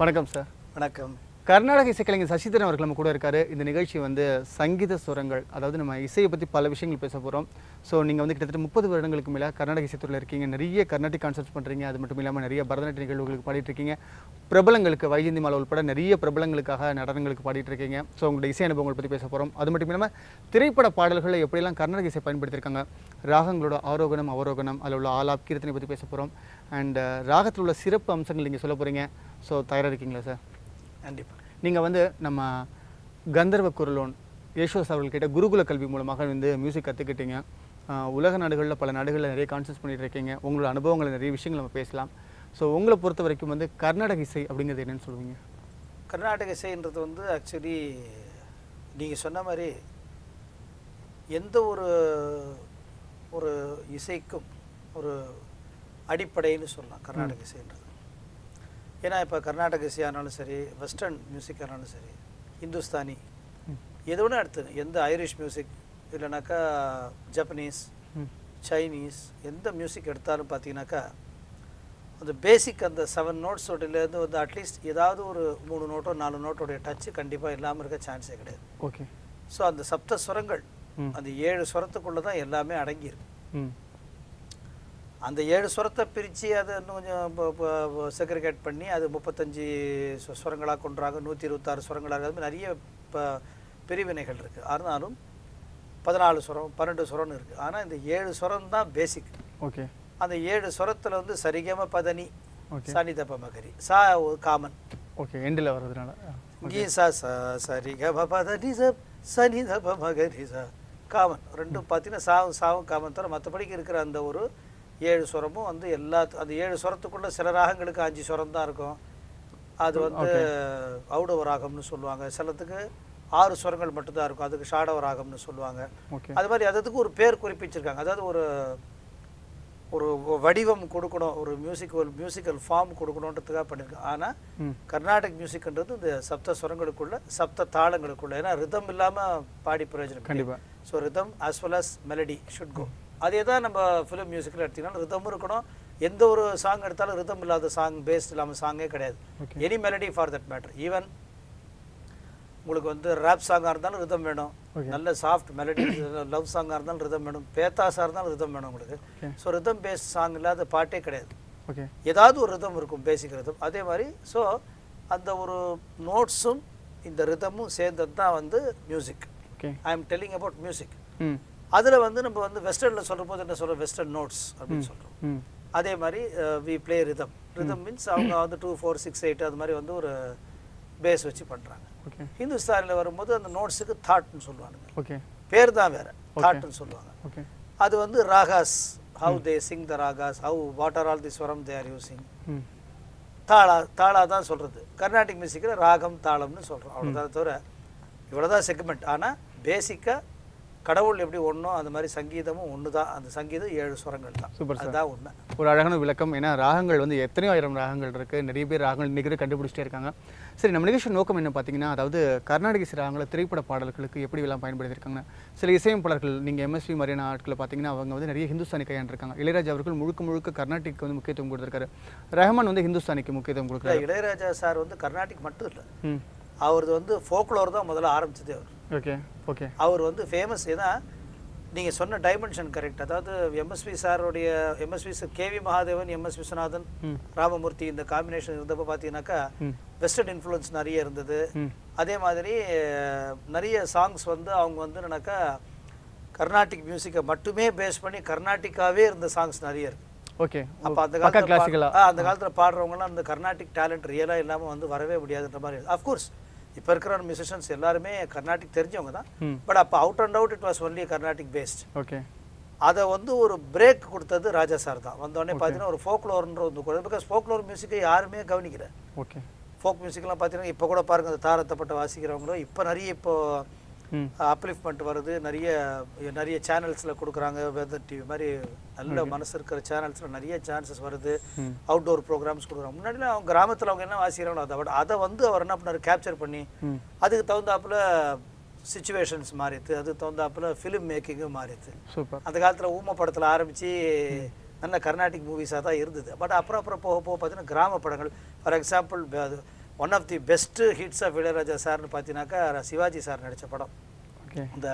வணக்கம் சார் வணக்கம் கர்நாடக இசைக்கலைஞர் சசிதரன் அவர்கள் நம்ம கூட இருக்காரு இந்த நிகழ்ச்சி வந்து சங்கீத சுரங்கள் அதாவது நம்ம இசையை பற்றி பல விஷயங்கள் பேச போகிறோம் ஸோ நீங்கள் வந்து கிட்டத்தட்ட முப்பது வருடங்களுக்கு மேலே கர்நாடக இசைத்துறையில் இருக்கீங்க நிறைய கர்நாடிக் கான்சர்ட்ஸ் பண்ணுறீங்க அது மட்டும் இல்லாமல் நிறைய பரதநாட்டிய நிகழ்வுகளுக்கு பாடிட்டு இருக்கீங்க பிரபலங்களுக்கு வைஜந்தி மாலை உட்பட நிறைய பிரபலங்களுக்காக நடனங்களுக்கு பாடிட்டு இருக்கீங்க ஸோ உங்களோட இசை அனுபவங்களை பற்றி பேச போகிறோம் அது மட்டும் இல்லாமல் திரைப்பட பாடல்களை எப்படியெல்லாம் கர்நாடக இசை பயன்படுத்தியிருக்காங்க ராகங்களோட ஆரோகணம் அவரோகணம் அதில் உள்ள ஆலாப் கீர்த்தனை பற்றி பேச போகிறோம் அண்ட் ராகத்தில் உள்ள சிறப்பு அம்சங்கள் நீங்கள் சொல்ல போகிறீங்க ஸோ தயாராக இருக்கீங்களா சார் கண்டிப்பாக நீங்கள் வந்து நம்ம கந்தர்வ குரலோன் யேசுதாஸ் அவர்கள்கிட்ட குருகுல கல்வி மூலமாக வந்து மியூசிக் கற்றுக்கிட்டீங்க உலக நாடுகளில் பல நாடுகளில் நிறைய கான்சர்ட்ஸ் பண்ணிட்டு இருக்கீங்க உங்களோட அனுபவங்களை நிறைய விஷயங்கள் நம்ம பேசலாம் ஸோ உங்களை பொறுத்த வரைக்கும் வந்து கர்நாடக இசை அப்படிங்கிறது என்னன்னு சொல்லுவீங்க கர்நாடக இசைன்றது வந்து ஆக்சுவலி நீங்கள் சொன்ன மாதிரி எந்த ஒரு ஒரு இசைக்கும் ஒரு அடிப்படைன்னு சொல்லலாம் கர்நாடக இசைன்றது ஏன்னா இப்போ கர்நாடக இசை ஆனாலும் சரி வெஸ்டர்ன் மியூசிக் ஆனாலும் சரி இந்துஸ்தானி எது வேணா எடுத்துங்க எந்த ஐரிஷ் மியூசிக் இல்லைனாக்கா ஜப்பனீஸ் ம் சைனீஸ் எந்த மியூசிக் எடுத்தாலும் பார்த்தீங்கன்னாக்கா அந்த பேசிக் அந்த செவன் நோட்ஸோடையிலேருந்து வந்து அட்லீஸ்ட் ஏதாவது ஒரு மூணு நோட்டோ நாலு நோட்டோடைய டச்சு கண்டிப்பாக இல்லாமல் இருக்க சான்ஸே கிடையாது ஓகே ஸோ அந்த சப்த சுரங்கள் ம் அந்த ஏழு சுரத்துக்குள்ளே தான் எல்லாமே அடங்கியிருக்கு ம் அந்த ஏழு சுரத்தை பிரித்து அதை இன்னும் கொஞ்சம் செக்ரிகேட் பண்ணி அது முப்பத்தஞ்சு சு- சுரங்களாக கொண்டுறாங்க நூற்றி இருபத்தாறு சுரங்களாக அது மாதிரி நிறைய இப்போ பிரிவினைகள் இருக்குது ஆனாலும் பதினாலு சுரம் பன்னெண்டு சுரம்னு இருக்குது ஆனால் இந்த ஏழு சுரம் தான் பேசிக் ஓகே அந்த ஏழு சுரத்தில் வந்து சரிகம பதனி ஓகே சனிதப மகரி சா காமன் ஓகே எண்டில் வர்றதுனால கீசா ச சரிகம பதனி ச சனிதப மகரி ச காமன் ரெண்டும் பார்த்தீங்கன்னா சாவும் சாவும் காமன் தவிர மற்றபடிக்கு இருக்கிற அந்த ஒரு ஏழு சுரமும் வந்து எல்லா அந்த ஏழு சுரத்துக்குள்ள சில ராகங்களுக்கு அஞ்சு சுரம் தான் இருக்கும் அது வந்து ஔடவ ராகம்னு சொல்லுவாங்க சிலத்துக்கு ஆறு சுரங்கள் மட்டும்தான் இருக்கும் அதுக்கு ஷாடவ ராகம்னு சொல்லுவாங்க ஓகே அது மாதிரி அதுக்கு ஒரு பேர் குறிப்பிச்சிருக்காங்க அதாவது ஒரு ஒரு வடிவம் கொடுக்கணும் ஒரு மியூசிக் ஒரு மியூசிக்கல் ஃபார்ம் கொடுக்கணுன்றதுக்காக பண்ணியிருக்காங்க ஆனால் ம் கர்நாடக் மியூசிக்ன்றது இந்த சப்த சுரங்களுக்குள்ள சப்த தாளங்களுக்குள்ள ஏன்னா ரிதம் இல்லாமல் பாடி பிரயோஜனம் கண்டிப்பாக so rhythm as well as melody should go அதே தான் நம்ம ஃபிலிம் மியூசிக்கில் எடுத்தீங்கன்னா ரிதமும் இருக்கணும் எந்த ஒரு சாங் எடுத்தாலும் ரிதம் இல்லாத சாங் பேஸ்ட் இல்லாமல் சாங்கே கிடையாது okay any melody for that matter even உங்களுக்கு வந்து ரேப் சாங்காக இருந்தாலும் ரிதம் வேணும் Okay. நல்ல சாஃப்ட் மெலடி லவ் சாங்காக இருந்தாலும் ரிதம் வேணும் பேத்தாஸாக இருந்தாலும் ரிதம் வேணும் உங்களுக்கு Okay. So rhythm based song இல்லாத பாட்டே கிடையாது ஓகே ஏதாவது ஒரு ரிதம் இருக்கும் பேசிக் ரிதம் அதே மாதிரி ஸோ அந்த ஒரு நோட்ஸும் இந்த ரிதமும் சேர்ந்தது தான் வந்து music okay I am telling about music ம் அதில் வந்து நம்ம வந்து வெஸ்டர்னில் சொல்கிற போது என்ன சொல்கிறோம் வெஸ்டர்ன் நோட்ஸ் அப்படின்னு சொல்கிறோம் ம் அதே மாதிரி we play rhythm rhythm means அவங்க வந்து டூ ஃபோர் சிக்ஸ் எயிட் அது மாதிரி வந்து ஒரு பேஸ் வச்சு பண்ணுறாங்க ஓகே ஹிந்துஸ்தானில் வரும்போது அந்த நோட்ஸுக்கு தாட்னு சொல்லுவாங்க ஓகே பேர் தான் வேறு தாட்னு சொல்லுவாங்க ஓகே அது வந்து ragas how they sing the ragas how what are all the ஸ்வரம் தே ஆர் யூசிங் ம் தாளா தாளா தான் சொல்கிறது கர்நாடிக் மியூசிக்கில் ராகம் தாளம்னு சொல்கிறோம் அவ்வளோதான் தவிர இவ்வளோதான் செக்மெண்ட் ஆனால் பேசிக்காக கடவுள் எப்படி ஒன்றோ அந்த மாதிரி சங்கீதமும் ஒன்று தான் அந்த சங்கீதம் ஏழு சுரங்கள் தான் சூப்பர் சார் அதுதான் உண்மை ஒரு அழகான விளக்கம் ஏன்னா ராகங்கள் வந்து எத்தனையோ ஆயிரம் ராகங்கள் இருக்குது நிறைய பேர் ராகங்கள் இன்றைக்கி கண்டுபிடிச்சிட்டே இருக்காங்க சரி நம்ம நிகழ்ச்சி நோக்கம் என்ன பார்த்தீங்கன்னா அதாவது கர்நாடக இசை ராகங்களை திரைப்பட பாடல்களுக்கு எப்படி எல்லாம் பயன்படுத்தியிருக்காங்க சில இசையமைப்பாளர்கள் நீங்கள் எம்எஸ்வி மாதிரியான ஆட்களை பார்த்தீங்கன்னா அவங்க வந்து நிறைய ஹிந்துஸ்தானி கையாண்டிருக்காங்க இளையராஜா அவர்கள் முழுக்க முழுக்க கர்நாடிக்கு வந்து முக்கியத்துவம் கொடுத்துருக்காரு ரஹ்மான் வந்து ஹிந்துஸ்தானிக்கு முக்கியத்துவம் இல்லை கொடுக்குறாரு இளையராஜா சார் வந்து கர்நாடிக் மட்டும் இல்லை ம் அவரது வந்து ஃபோக்லோர் தான் முதல்ல ஆரம்பிச்சதே அவர் ஓகே ஓகே அவர் வந்து ஃபேமஸ் ஏன்னா நீங்கள் சொன்ன டைமென்ஷன் கரெக்ட் அதாவது எம்எஸ்வி சாருடைய MSV KV Mahadevan MS Viswanathan ம் ராமமூர்த்தி இந்த காம்பினேஷன் இருந்தப்போ பார்த்தீங்கன்னாக்கா ம் வெஸ்டர்ன் இன்ஃப்ளூயன்ஸ் நிறைய இருந்தது ம் அதே மாதிரி அஹ், நிறைய சாங்ஸ் வந்து அவங்க வந்து என்னன்னாக்கா கர்நாடிக் மியூசிக்கை மட்டுமே பேஸ் பண்ணி கர்நாடிக்காவே இருந்த சாங்ஸ் நிறைய இருக்கு ஓகே அப்போ அந்த பக்கா காலத்தில் கிளாசிக்கலா பா- ஆ, அந்த காலத்தில் பாடுறவங்கலாம் அந்த கர்நாடிக் டேலண்ட் ரியலாக இல்லாமல் வந்து வரவே முடியாதுன்ற மாதிரி அஃப்கோர்ஸ் இப்போ இருக்கிற மியூசிஷியன்ஸ் எல்லாருமே கர்நாடிக் தெரிஞ்சவங்க தான் ம் பட் அப்போ out and out it was only Carnatic based okay அதை வந்து ஒரு பிரேக் கொடுத்தது ராஜா சார் தான் வந்தோடனே பார்த்தீங்கன்னா ஒரு ஃபோக்லோர்ன்ற வந்து பிகாஸ் ஃபோக்லோர் மியூசிக்கை யாருமே கவனிக்கல ஓகே ஃபோக் மியூசிக்லாம் பார்த்தீங்கன்னா இப்போ கூட பாருங்க அந்த தாரத்தப்பட்ட வாசிக்கிறவங்களும் இப்போ நிறைய இப்போ ம் அப்லிஃப்ட்மெண்ட் வருது நிறைய நிறைய சேனல்ஸில் கொடுக்குறாங்க வெதர் டிவி மாதிரி நல்ல மனசு இருக்கிற சேனல்ஸில் நிறைய சான்சஸ் வருது ம் அவுட்டோர் ப்ரோக்ராம்ஸ் கொடுக்குறாங்க முன்னாடிலாம் அவங்க கிராமத்தில் அவங்க என்ன வாசிக்கிறாங்களோ அதை விட அதை வந்து அவர் என்ன பண்ணார் கேப்சர் பண்ணி ம் அதுக்கு தகுந்தாப்புல சுச்சுவேஷன்ஸ் மாறித்து அதுக்கு தகுந்தாப்புல ஃபிலிம் மேக்கிங்கும் மாறித்து சூப்பர் அந்த காலத்தில் ஊம படத்தில் ஆரம்பித்து நல்ல கர்நாடிக் மூவிஸாக தான் இருந்தது பட் அப்புறம் அப்புறம் போக போக பார்த்தீங்கன்னா கிராம படங்கள் ஃபார் எக்ஸாம்பிள் அது one of the best hits of Ilaiyaraaja சார்னு பார்த்தீங்கன்னாக்கா சிவாஜி சார் நடித்த படம் ஓகே இந்த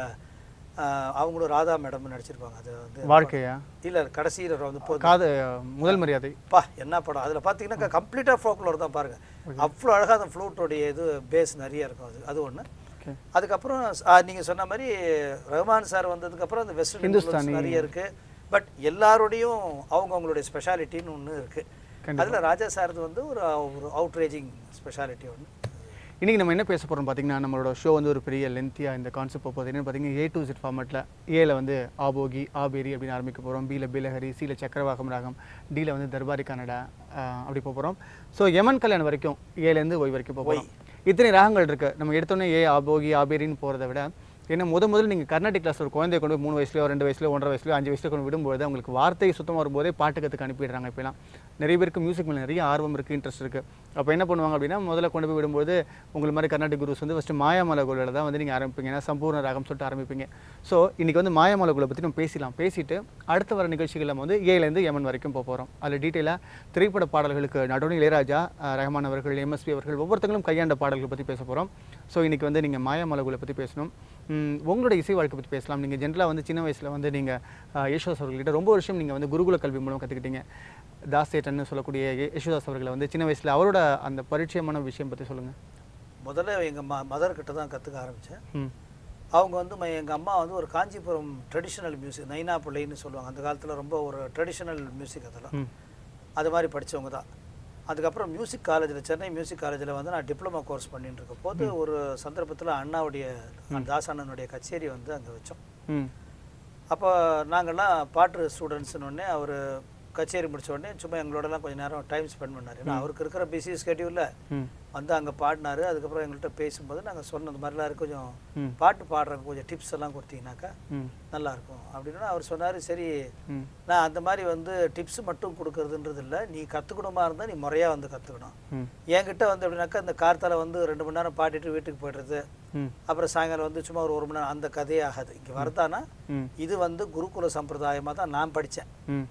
ஆஹ், அவங்களும் ராதா மேடம் நடிச்சிருப்பாங்க அது வந்து வாழ்க்கையா இல்லை கடைசியில் வந்து போ காது முதல் மரியாதை பா என்ன படம் அதில் பார்த்தீங்கன்னா கம்ப்ளீட்டாக ஃபோக்லோர் தான் பாருங்கள் அவ்வளோ அழகாக அந்த ஃப்ளூட்டோடைய இது பேஸ் நிறைய இருக்கும் அது அது ஒன்று ஓகே அதுக்கப்புறம் நீங்கள் சொன்ன மாதிரி ரஹ்மான் சார் வந்ததுக்கப்புறம் அந்த வெஸ்டர்ன் ஹிந்துஸ்தானி. நிறைய இருக்குது பட் எல்லாரோடையும் அவங்கவுங்களுடைய ஸ்பெஷாலிட்டின்னு ஒன்று இருக்குது கண்டிப்பா. அதில் ராஜா சார்து வந்து ஒரு ஒரு அவுட்ரேஜிங் ஸ்பெஷாலிட்டி ஒன்று இன்றைக்கி நம்ம என்ன பேச போகிறோம் பார்த்தீங்கன்னா நம்மளோட ஷோ வந்து ஒரு பெரிய லென்த்தியாக இந்த கான்செப்ட் போகுது என்னன்னு பார்த்தீங்கன்னா ஏ டு செட் ஃபார்மெட்டில் ஏல வந்து ஆபோகி ஆபேரி அப்படின்னு ஆரம்பிக்க போகிறோம் பியில் பிலஹரி சியில் சக்கரவாகம் ராகம் டியில் வந்து தர்பாரி கன்னடா ஆஹ் அப்படி போக போகிறோம் ஸோ யமன் கல்யாணம் வரைக்கும் ஏலேருந்து ஒய் வரைக்கும் போக போகிறோம் இத்தனை ராகங்கள் இருக்குது நம்ம எடுத்தோன்னே ஏ ஆபோகி ஆபேரின்னு போகிறத விட ஏன்னா முத முதல்ல நீங்கள் கர்நாடிக் கிளாஸ் ஒரு குழந்தைய கொண்டு போய் மூணு வயசுலையோ ரெண்டு வயசுலையோ ஒன்றரை வயசுலையோ அஞ்சு வயசுல கொண்டு விடும்போது அவங்களுக்கு வார்த்தை சுத்தமாக வரும்போதே பாட்டு கற்றுக்க அனுப்பிடுறாங்க இப்போலாம் நிறைய பேருக்கு மியூசிக் மேலே நிறைய ஆர்வம் இருக்குது இன்ட்ரெஸ்ட் இருக்குது அப்போ என்ன பண்ணுவாங்க அப்படின்னா முதல்ல கொண்டு போய் விடும்போது உங்களை மாதிரி கர்நாடிக் குருஸ் வந்து ஃபஸ்ட்டு மாயாமலை குழுவில் தான் வந்து நீங்கள் ஆரம்பிப்பீங்க ஏன்னா சம்பூர்ண ராகம் சொல்லிட்டு ஆரம்பிப்பீங்க ஸோ இன்றைக்கி வந்து மாயாமலை குழு பற்றி நம்ம பேசலாம் பேசிட்டு அடுத்த வர நிகழ்ச்சிகள் நம்ம வந்து ஏலேருந்து யமன் வரைக்கும் போக போகிறோம் அதில் டீட்டெயிலாக திரைப்பட பாடல்களுக்கு நடுவில் இளையராஜா அஹ், ரஹ்மான் அவர்கள் எம்எஸ்பி அவர்கள் ஒவ்வொருத்தங்களும் கையாண்ட பாடல்கள் பற்றி பேச போகிறோம் ஸோ இன்றைக்கி வந்து நீங்கள் மாயாமலை குழு பற்றி பேசணும் ம், உங்களோட இசை வாழ்க்கை பற்றி பேசலாம் நீங்கள் ஜென்ரலாக வந்து சின்ன வயசில் வந்து நீங்கள் யேசுதாஸ் அவர்கள்கிட்ட ரொம்ப வருஷம் நீங்கள் வந்து குருகுல கல்வி மூலம் கற்றுக்கிட்டீங்க தாசேட்டன்னு சொல்லக்கூடிய யே- யேசுதாஸ் அவர்களை வந்து சின்ன வயசில் அவரோட அந்த பரிச்சயமான விஷயம் பற்றி சொல்லுங்கள் முதல்ல எங்கள் ம மதர்கிட்ட தான் கற்றுக்க ஆரம்பித்தேன் ம் அவங்க வந்து எங்கள் அம்மா வந்து ஒரு காஞ்சிபுரம் ட்ரெடிஷ்னல் மியூசிக் நைனா பிள்ளைன்னு சொல்லுவாங்க அந்த காலத்தில் ரொம்ப ஒரு ட்ரெடிஷ்னல் மியூசிக் அதெல்லாம் ம் அது மாதிரி படித்தவங்க தான் அதுக்கப்புறம் மியூசிக் காலேஜில் சென்னை மியூசிக் காலேஜில் வந்து நான் டிப்ளமா கோர்ஸ் பண்ணிட்டு இருக்க போது ஒரு சந்தர்ப்பத்தில் அண்ணாவுடைய தாஸ் அண்ணனுடைய கச்சேரி வந்து அங்கே வச்சோம் ம் அப்போ நாங்கள்லாம் பாட்டு ஸ்டூடெண்ட்ஸ்னு உடனே அவர் கச்சேரி முடிச்ச உடனே சும்மா எங்களோடலாம் கொஞ்சம் நேரம் டைம் ஸ்பெண்ட் பண்ணார் ஏன்னா அவருக்கு இருக்கிற பிஸி ஸ்கெடியூலில் ம் வந்து அங்கே பாடினாரு அதுக்கப்புறம் எங்கள்கிட்ட பேசும்போது நாங்கள் சொன்ன இந்த மாதிரிலாம் இருக்கு கொஞ்சம் ம் பாட்டு பாடுறவங்க கொஞ்சம் டிப்ஸ் எல்லாம் கொடுத்தீங்கன்னாக்கா ம் நல்லாயிருக்கும் அப்படின்னு அவர் சொன்னார் சரி ம் நான் அந்த மாதிரி வந்து டிப்ஸ் மட்டும் கொடுக்கறதுன்றது இல்லை நீ கற்றுக்கணுமா இருந்தால் நீ முறையாக வந்து கற்றுக்கணும் ம் என்கிட்ட வந்து எப்படின்னாக்கா இந்த கார்த்தால வந்து ரெண்டு மணி நேரம் பாடிட்டு வீட்டுக்கு போய்டுறது ம் அப்புறம் சாயங்காலம் வந்து சும்மா ஒரு ஒரு மணி நேரம் அந்த கதையே ஆகாது இங்கே வரதானா ம் இது வந்து குருகுல சம்பிரதாயமாக தான் நான் படித்தேன் ம்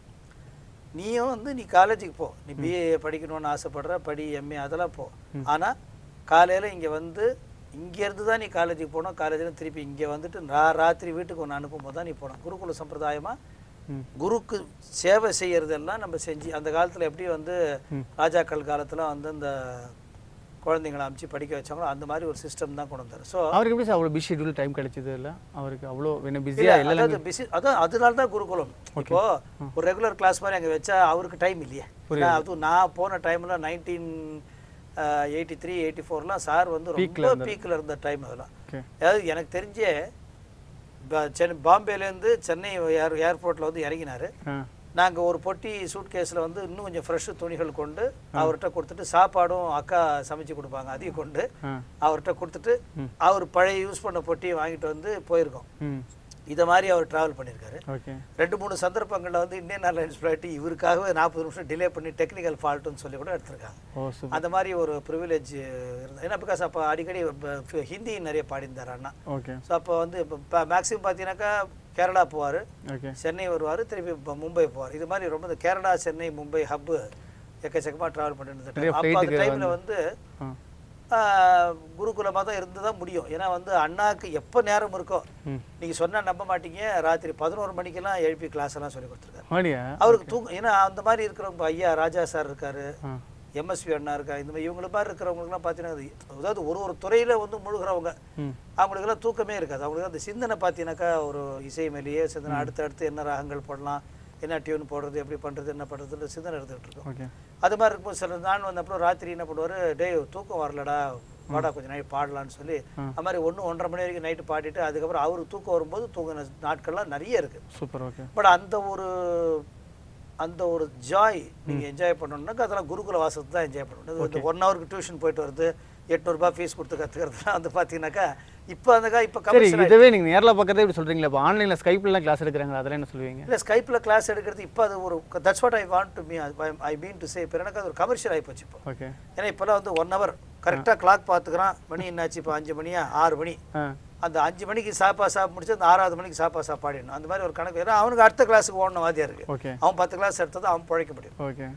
நீயும் வந்து நீ காலேஜுக்கு போ நீ பிஏ படிக்கணும்னு ஆசைப்படுற படி எம்ஏ அதெல்லாம் போ ஆனால் காலையில் இங்கே வந்து இங்கேருந்து தான் நீ காலேஜுக்கு போகணும் காலேஜில் திருப்பி இங்கே வந்துட்டு ரா ராத்திரி வீட்டுக்கு ஒன்று அனுப்பும்போது தான் நீ போகணும் குருகுல சம்பிரதாயமாக ம் குருக்கு சேவை செய்யறதெல்லாம் நம்ம செஞ்சு அந்த காலத்தில் எப்படி வந்து ம். ராஜாக்கள் காலத்தில் வந்து இந்த குழந்தைங்களை அமுச்சு படிக்க வச்சாங்களோ அந்த மாதிரி ஒரு சிஸ்டம் தான் கொண்டு வந்தார் ஸோ அவருக்கு எப்படி சார் அவ்வளோ பிஸி ஷெட்யூல் டைம் கிடைச்சது இல்லை அவருக்கு அவ்வளோ என்ன பிஸியாக இல்லை அதாவது பிஸி அதான் அதனால தான் குருகுலம் இப்போ ஒரு ரெகுலர் கிளாஸ் மாதிரி அங்கே வச்சா அவருக்கு டைம் இல்லையே ஏன்னா அதுவும் நான் போன டைம்ல நைன்டீன் எயிட்டி த்ரீ எயிட்டி ஃபோர்லாம் சார் வந்து ரொம்ப பீக்கில் இருந்த டைம் அதெல்லாம் ஓகே அதாவது எனக்கு தெரிஞ்சே ப- சென்னை பாம்பேலேருந்து சென்னை ஏர் ஏர்போர்ட்டில் வந்து இறங்கினாரு ஆ நாங்கள் ஒரு பொட்டி சூட் கேஸில் வந்து இன்னும் கொஞ்சம் ஃப்ரெஷ்ஷு துணிகள் கொண்டு அவர்கிட்ட கொடுத்துட்டு சாப்பாடும் அக்கா சமைச்சு கொடுப்பாங்க அதையும் கொண்டு ஆ அவர்கிட்ட கொடுத்துட்டு ம். அவர் பழைய யூஸ் பண்ண பொட்டியை வாங்கிட்டு வந்து போயிருக்கோம் ம் இதை மாதிரி அவர் ட்ராவல் பண்ணியிருக்காரு ஓகே ரெண்டு மூணு சந்தர்ப்பங்களில் வந்து இந்தியன் ஏர்லைன்ஸ் ஃப்ளைட்டு இவருக்காகவே நாற்பது நிமிஷம் டிலே பண்ணி டெக்னிக்கல் ஃபால்ட்டுன்னு சொல்லி கூட எடுத்திருக்காங்க ஓ சூப்பர் அந்த மாதிரி ஒரு ப்ரிவிலேஜ் இருந்தது ஏன்னா பிகாஸ் அப்போ அடிக்கடி ப- ஹிந்தி நிறைய பாடிந்தார் அண்ணா ஓகே ஸோ அப்போ வந்து இப்போ மேக்ஸிமம் பார்த்தீங்கன்னாக்கா கேரளா போவார் ஓகே சென்னை வருவார் திருப்பி இப்போ மும்பை போவார் இது மாதிரி ரொம்ப இந்த கேரளா சென்னை மும்பை ஹப்பு எக்கச்சக்கமாக ட்ராவல் பண்ணிட்டு நிறைய அப்போ அந்த flight-க்கு டைமில் வந்து ஆ குருகுலமாக தான் இருந்து தான் முடியும் ஏன்னா வந்து அண்ணாக்கு எப்போ நேரம் இருக்கோ ம் நீங்கள் சொன்னால் நம்ப மாட்டீங்க ராத்திரி பதினோரு மணிக்கெல்லாம் எழுப்பி கிளாஸ் எல்லாம் சொல்லி கொடுத்துருக்காரு அப்படியா அவருக்கு தூங்க ஏன்னா அந்த மாதிரி இருக்கிறவங்க ஐயா ராஜா சார் இருக்காரு ஆ எம்எஸ்வி அண்ணா இருக்கா இந்த மாதிரி இவங்கள மாதிரி இருக்கிறவங்களுக்குலாம் பார்த்தீங்கன்னா அது அதாவது ஒரு ஒரு துறையில் வந்து முழுகிறவங்க ம் அவங்களுக்கெல்லாம் தூக்கமே இருக்காது அவங்களுக்கு அந்த சிந்தனை பார்த்தீங்கன்னாக்கா ஒரு இசை மேலேயே சிந்தனை அடுத்து அடுத்து என்ன ராகங்கள் போடலாம் என்ன டியூன் போடுறது எப்படி பண்ணுறது என்ன பண்ணுறதுன்னு சிந்தனை எடுத்துகிட்டு இருக்கோம் ஓகே அது மாதிரி இருக்கும்போது சில நான் வந்த அப்புறம் ராத்திரி என்ன பண்ணுவார் டேய் தூக்கம் வரலடா வாடா கொஞ்சம் நைட் பாடலான்னு சொல்லி அது மாதிரி ஒன்று ஒன்றரை மணி வரைக்கும் நைட்டு பாடிட்டு அதுக்கப்புறம் அவருக்கு தூக்கம் வரும்போது தூங்கின நாட்கள்லாம் நிறைய இருக்குது சூப்பர் ஓகே பட் அந்த ஒரு அந்த ஒரு ஜாய் நீங்கள் என்ஜாய் பண்ணணுன்னாக்கா அதெல்லாம் குருகுல வாசத்தை தான் என்ஜாய் பண்ணணும் இந்த ஒன் ஹவருக்கு டியூஷன் போயிட்டு வருது எட்நூறுபா ஃபீஸ் கொடுத்து கற்றுக்கிறதுலாம் வந்து பார்த்தீங்கன்னாக்கா இப்போ அந்த இப்போ சரி கமர்ஷியல் இதுவே நீங்கள் நேரில் பார்க்கறதே இப்படி சொல்கிறீங்களா இப்போ ஆன்லைனில் ஸ்கைப்லாம் கிளாஸ் எடுக்கிறாங்க அதெல்லாம் என்ன சொல்லுவீங்க இல்லை ஸ்கைப்பில் கிளாஸ் எடுக்கிறது இப்போ அது ஒரு that's what I want to me I mean to say இப்போ எனக்கு அது ஒரு கமர்ஷியல் ஆகிப்போச்சு இப்போ ஓகே ஏன்னா இப்போல்லாம் வந்து ஒன் ஹவர் கரெக்டாக கிளாக் பார்த்துக்கிறான் மணி என்னாச்சு இப்போ அஞ்சு மணியா ஆறு மணி ஆ அந்த அஞ்சு மணிக்கு சாப்பா சாப்பிட்டு முடிச்சு அந்த ஆறாவது மணிக்கு சாப்பா சாப்பாடிடணும் அந்த மாதிரி ஒரு கணக்கு ஏன்னா அவனுக்கு அடுத்த கிளாஸுக்கு ஓடணும் வாத்தியா இருக்கு ஓகே அவன் பத்து கிளாஸ் எடுத்தது அவன் பிழைக்க முடியும் ஓகே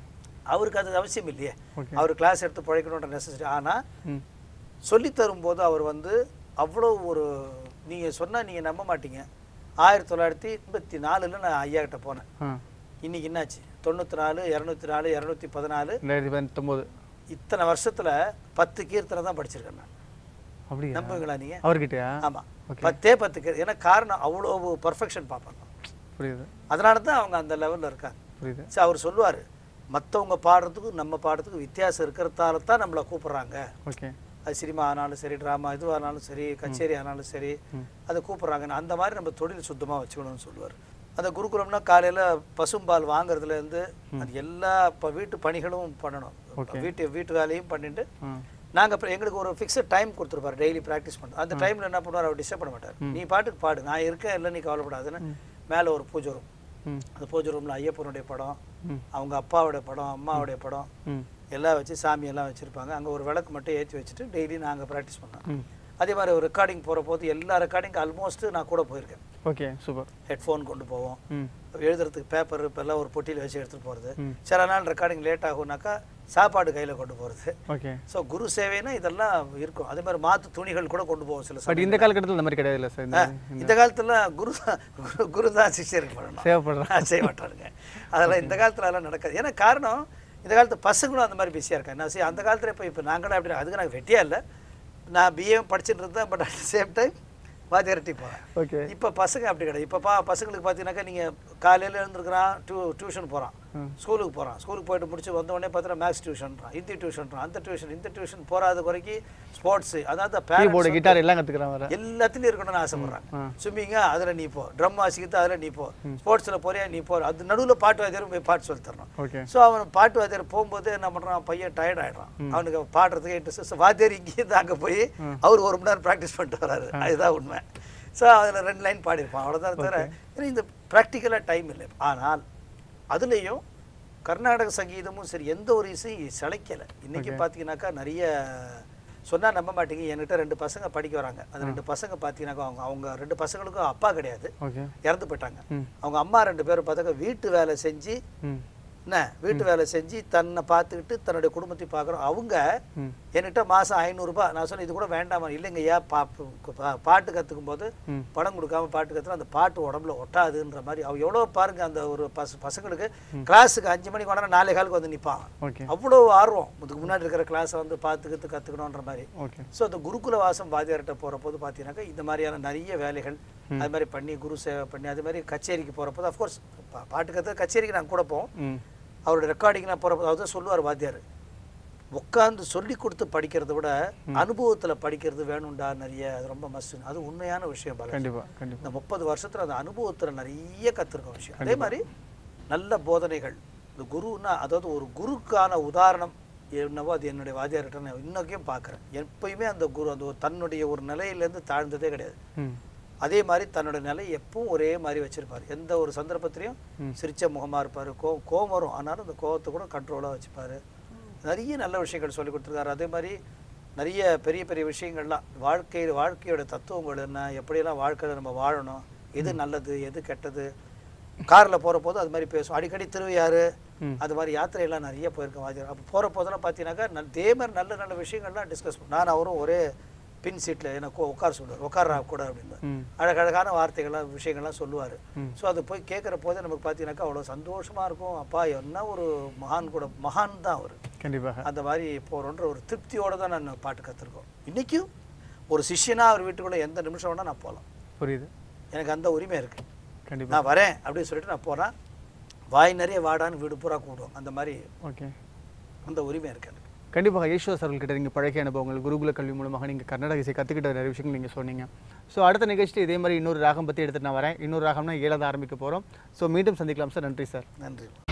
அவருக்கு அது அவசியம் இல்லையே ஓகே அவர் கிளாஸ் எடுத்து பழைக்கணுன்ற நெசசரி ஆனால் ம் சொல்லி தரும்போது அவர் வந்து அவ்வளோ ஒரு நீங்கள் சொன்னால் நீங்கள் நம்ப மாட்டீங்க ஆயிரத்தி தொள்ளாயிரத்தி எண்பத்தி நாலில் நான் ஐயா கிட்ட போனேன் ஆ இன்னைக்கு என்னாச்சு தொண்ணூற்றி நாலு இரநூத்தி நாலு இரநூத்தி பதினாலு ரெண்டாயிரத்தி பத்தொம்போது இத்தனை வருஷத்தில் பத்து கீர்த்தனை தான் படிச்சிருக்கேன் நான் அப்படியா நம்புவீங்களா நீங்கள் அவர்கிட்டயா ஆமாம் Okay. பத்தே பத்து கீர் ஏன்னா காரணம் அவ்வளோ பர்ஃபெக்ஷன் பார்ப்பாங்க புரியுது அதனால தான் அவங்க அந்த லெவலில் இருக்காங்க புரியுது சரி அவர் சொல்லுவார் மற்றவங்க பாடுறதுக்கும் நம்ம பாடுறதுக்கும் வித்தியாசம் இருக்கிறதால தான் நம்மளை கூப்பிட்றாங்க ஓகே அது சினிமா ஆனாலும் சரி ட்ராமா இதுவாக ஆனாலும் சரி கச்சேரி ஆனாலும் சரி ம். அதை கூப்பிட்றாங்கன்னு அந்த மாதிரி நம்ம தொழில் சுத்தமாக வச்சுக்கணும்னு சொல்லுவார் அந்த குருகுலம்னா காலையில் பசும்பால் வாங்குறதுலேருந்து அது எல்லா இப்போ வீட்டு பணிகளும் பண்ணணும் Okay. வீட்டு வீட்டு வேலையும் பண்ணிட்டு ம் நாங்கள் அப்புறம் எங்களுக்கு ஒரு ஃபிக்ஸட் டைம் கொடுத்துருப்பாரு டெய்லி ப்ராக்டிஸ் பண்ணுறோம் அந்த டைமில் என்ன பண்ணுவார் அவர் டிஸ்டர்ப் பண்ண மாட்டார் நீ பாட்டுக்கு பாடு நான் இருக்கேன் இல்லை நீ கவலைப்படாதுன்னு மேலே ஒரு பூஜை ரூம் ம் அந்த பூஜை ரூமில் ஐயப்பனுடைய படம் ம் அவங்க அப்பாவுடைய படம் அம்மாவுடைய படம் ம் எல்லாம் வச்சு சாமியெல்லாம் வச்சுருப்பாங்க அங்கே ஒரு விளக்கு மட்டும் ஏற்றி வச்சுட்டு டெய்லி நாங்கள் ப்ராக்டிஸ் பண்ணோம் ம் அதே மாதிரி ஒரு ரெக்கார்டிங் போகிற போது எல்லா ரெக்கார்டிங் ஆல்மோஸ்ட் நான் கூட போயிருக்கேன் ஓகே சூப்பர் ஹெட்ஃபோன் கொண்டு போவோம் ம் எழுதுறதுக்கு பேப்பர் இப்போல்லாம் ஒரு பொட்டியில் வச்சு எடுத்துகிட்டு போகிறது ம். சில நாள் ரெக்கார்டிங் லேட் ஆகும்னாக்கா சாப்பாடு கையில் கொண்டு போகிறது ஓகே ஸோ குரு சேவைனா இதெல்லாம் இருக்கும் அதே மாதிரி மாற்று துணிகள் கூட கொண்டு போவோம் சில பட் சமயம் இந்த காலகட்டத்தில் இந்த மாதிரி கிடையாது இல்லை சார் இந்த இந்த காலத்துல குரு தான் குரு- குரு தான் சிஷ்யருக்கு பண்ணணும் சேவைப்படுறேன் ஆ, செய்ய மாட்டாருங்க அதெல்லாம் இந்த காலத்துல அதெல்லாம் நடக்காது ஏன்னா காரணம் இந்த காலத்து பசங்களும் அந்த மாதிரி பிஸியாக இருக்காங்க நான் சரி அந்த காலத்தில் இப்போ இப்போ நாங்களும் அப்படி அதுக்கு நாங்கள் வெட்டியா இல்லை நான் பிஏ படிச்சுட்டு இருந்தேன் பட் அட் சேம் டைம் வாத்தியார்ட்டி போகிறேன் ஓகே இப்போ பசங்க அப்படி கிடையாது இப்போ பா பசங்களுக்கு பார்த்தீங்கன்னாக்கா நீங்கள் காலையில் எழுந்திருக்கிறான் டியூ டியூஷன் போகிறான் ம். ஸ்கூலுக்கு போகிறான் ஸ்கூலுக்கு போயிட்டு முடிச்சு வந்த உடனே பார்த்தீங்கன்னா மேக்ஸ் டியூஷன்றான் ஹிந்தி டியூஷன்றான் அந்த டியூஷன் இந்த டியூஷன் போகாத குறைக்கு ஸ்போர்ட்ஸு அதாவது கீபோர்டு parents கிட்டார் எல்லாம் கற்றுக்குறான் வர எல்லாத்துலயும் இருக்கணும்னு ஆசைப்படுறாங்க ஆ. ஸ்விம்மிங்கா அதுல நீ போ ட்ரம் வாசிக்கிறது அதுல நீ போ ஸ்போர்ட்ஸ்ல போறியா நீ போ அது நடுவுல பாட்டு வாத்தியாரும் போய் பாட்டு சொல்லி தரணும் ஓகே ஸோ அவன் பாட்டு வாத்தியார் போகும்போது என்ன பண்றான் பையன் டயர்ட் ஆயிடுறான் அவனுக்கு பாடுறதுக்கு இன்ட்ரெஸ்ட் வாத்தியார் இங்கேருந்து அங்க போய் அவர் ஒரு மணி நேரம் ப்ராக்டிஸ் பண்ணிட்டு வராரு அதுதான் உண்மை ஸோ அதில் ரெண்டு லைன் பாடியிருப்பான் அவ்வளோதான் தவிர ஏன்னா இந்த ப்ராக்டிக்கலாக டைம் இல்லை ஆனால் அதுலேயும் கர்நாடக சங்கீதமும் சரி எந்த ஒரு இசையும் சிலைக்கலை இன்னைக்கு பார்த்தீங்கன்னாக்கா நிறைய சொன்னால் நம்ப மாட்டீங்க என்கிட்ட ரெண்டு பசங்க படிக்க வராங்க அந்த ரெண்டு பசங்க பார்த்தீங்கன்னாக்கா அவங்க அவங்க ரெண்டு பசங்களுக்கும் அப்பா கிடையாது ஓகே இறந்து போயிட்டாங்க ம் அவங்க அம்மா ரெண்டு பேரும் பார்த்தாக்க வீட்டு வேலை செஞ்சு ம் என்ன வீட்டு வேலை செஞ்சு தன்னை பார்த்துக்கிட்டு தன்னுடைய குடும்பத்தை பார்க்குறோம் அவங்க ம் என்கிட்ட மாதம் ஐநூறுரூபா நான் சொன்னேன் இது கூட வேண்டாமா இல்லைங்க ஐயா பா பா- பாட்டு கற்றுக்கும் போது ம். பணம் கொடுக்காம பாட்டு கற்றுனா அந்த பாட்டு உடம்புல ஒட்டாதுன்ற மாதிரி அவ எவ்வளோ பாருங்க அந்த ஒரு பச பசங்களுக்கு கிளாஸுக்கு அஞ்சு மணிக்கு கொண்டா நாலே காலுக்கு வந்து நிற்பான் ஓகே அவ்வளோ ஆர்வம் இதுக்கு முன்னாடி இருக்கிற கிளாஸை வந்து பார்த்துக்கிட்டு கற்றுக்கணுன்ற மாதிரி ஓகே ஸோ அந்த குருகுல வாசம் வாத்தியார்கிட்ட போகிற போது பார்த்தீங்கன்னாக்கா இந்த மாதிரியான நிறைய வேலைகள் அது மாதிரி பண்ணி குரு சேவை பண்ணி அது மாதிரி கச்சேரிக்கு போகிற போது அஃப்கோர்ஸ் பாட்டு கற்று கச்சேரிக்கு நாங்கள் கூட போவோம் ம் அவரோட ரெக்கார்டிங் நான் போகிற அதாவது சொல்லுவார் வாத்தியார் உட்காந்து சொல்லி கொடுத்து படிக்கிறத விட அனுபவத்தில் படிக்கிறது வேணும்டா நிறைய அது ரொம்ப மஸ்ட் அது உண்மையான விஷயம் பாலாஜி கண்டிப்பாக கண்டிப்பாக இந்த முப்பது வருஷத்துல அந்த அனுபவத்தில் நிறைய கற்றுருக்க விஷயம் அதே மாதிரி நல்ல போதனைகள் இந்த குருன்னா அதாவது ஒரு குருக்கான உதாரணம் என்னவோ அது என்னுடைய வாத்தியார்கிட்ட நான் இன்னைக்கும் பார்க்குறேன் எப்பயுமே அந்த குரு அந்த ஒரு தன்னுடைய ஒரு நிலையிலேருந்து தாழ்ந்ததே கிடையாது ம் அதே மாதிரி தன்னோட நிலை எப்பவும் ஒரே மாதிரி வச்சிருப்பார் எந்த ஒரு சந்தர்ப்பத்திலையும் ம். சிரிச்ச முகமா இருப்பார் கோ கோவம் வரும் ஆனாலும் அந்த கோவத்தை கூட கண்ட்ரோலாக வச்சுப்பாரு நிறைய நல்ல விஷயங்கள் சொல்லி கொடுத்துருக்காரு அதே மாதிரி நிறைய பெரிய பெரிய விஷயங்கள்லாம் வாழ்க்கையில் வாழ்க்கையோட தத்துவங்கள் என்ன எப்படியெல்லாம் வாழ்க்கையில் நம்ம வாழணும் எது நல்லது எது கெட்டது காரில் போகிற போது அது மாதிரி பேசும் அடிக்கடி திருவையாறு ம். அது மாதிரி யாத்திரையெல்லாம் நிறைய போயிருக்கேன் வாத்தியார் அப்போ போகிற போதெல்லாம் பார்த்தீங்கன்னாக்கா நல் இதே மாதிரி நல்ல நல்ல விஷயங்கள்லாம் டிஸ்கஸ் பண்ண நான் அவரும் ஒரே பின் சீட்டில் எனக்கு உட்கார சொல்லுவார் உட்கார்றா கூட அப்படின்னு ம் அழகழகான வார்த்தைகள்லாம் விஷயங்கள்லாம் சொல்லுவார் ம். ஸோ அது போய் கேட்குற போதே நமக்கு பார்த்தீங்கன்னாக்கா அவ்வளோ சந்தோஷமாக இருக்கும் அப்பா என்ன ஒரு மகான் கூட மகான் தான் அவர் கண்டிப்பாக அந்த மாதிரி போகிறோன்ற ஒரு திருப்தியோடு தான் நான் பாட்டு கற்றுருக்கோம் இன்றைக்கும் ஒரு சிஷ்யனாக அவர் வீட்டுக்குள்ளே எந்த நிமிஷம் வேணால் நான் போகலாம் புரியுது எனக்கு அந்த உரிமை இருக்குது கண்டிப்பாக நான் வரேன் அப்படின்னு சொல்லிட்டு நான் போகிறேன் வாய் நிறைய வாடான்னு வீடு பூரா கூடுவோம் அந்த மாதிரி ஓகே அந்த உரிமை இருக்கு எனக்கு கண்டிப்பாக ஈஸ்வரஸ் அவர்கள்கிட்ட நீங்கள் பழகிய அனுபவங்கள் குருகுல கல்வி மூலமாக நீங்கள் கர்நாடக இசை கற்றுக்கிட்ட நிறைய விஷயங்கள் நீங்கள் சொன்னீங்க ஸோ அடுத்த நிகழ்ச்சியில் இதே மாதிரி இன்னொரு ராகம் பற்றி எடுத்துகிட்டு நான் வரேன் இன்னொரு ராகம்னா ஏழாவது ஆரம்பிக்க போகிறோம் ஸோ மீண்டும் சந்திக்கலாம் சார் நன்றி சார் நன்றி